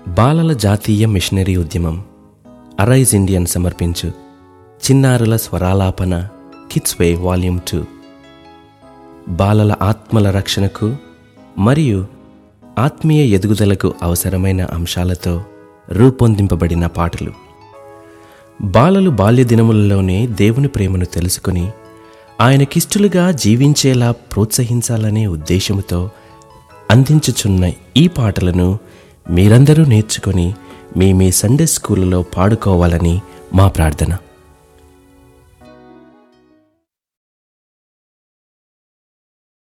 బాలల జాతీయ మిషనరీ ఉద్యమం అరైజ్ ఇండియన్ సమర్పించు చిన్నారుల స్వరాలాపన కిడ్స్ వే వాల్యూమ్ టూ బాలల ఆత్మల రక్షణకు మరియు ఆత్మీయ ఎదుగుదలకు అవసరమైన అంశాలతో రూపొందింపబడిన పాటలు బాలలు బాల్య దినములలోనే దేవుని ప్రేమను తెలుసుకుని ఆయనకిష్టులుగా జీవించేలా ప్రోత్సహించాలనే ఉద్దేశముతో అందించుచున్న ఈ పాటలను మీరందరూ నేర్చుకొని మీ మీ సండే స్కూలులో పాడుకోవాలని మా ప్రార్థన